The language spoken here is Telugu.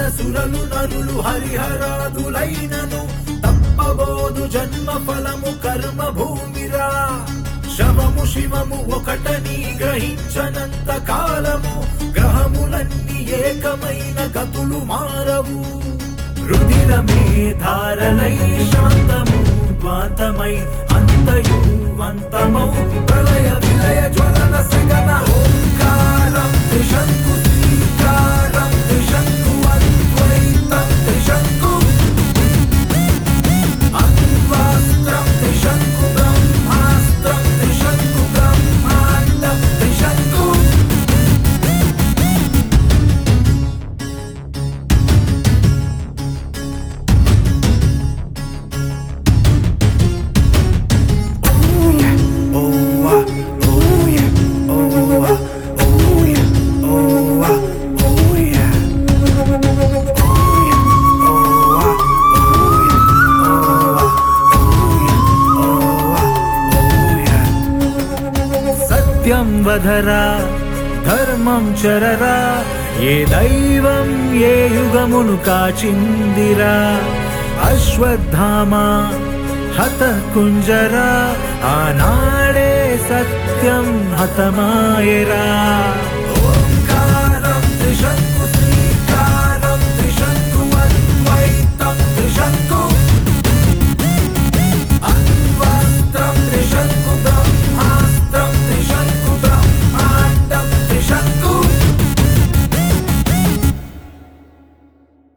సురలు నరులు హరిహరాదులైనను తప్పబోదు జన్మ ఫలము కర్మ భూమిరా శవము శివము ఒకటని గ్రహించనంత కాలము గ్రహములన్నీ ఏకమైన గతులు మారవు రుధిరమే ధారలై శాంతము ద్వాంతమై అంతయు అంతమౌ ప్రళయ విలయ జ్వలన సగన ఓంకారం త్రిశంకు శ్రీకారం త్రిశంకు అద్వైతం త్రిశంకు అన్వాస్త్రం త్రిశంకు బ్రహ్మాస్త్రం త్రిశంకు బ్రహ్మాండం త్రిశంకు సత్యం వధరా ధర్మం చరరా ఏ దైవం ఏ యుగమును కాచిందిరా అశ్వత్థామా హత కుంజరా ఆనాడే సత్యం హతమాయరా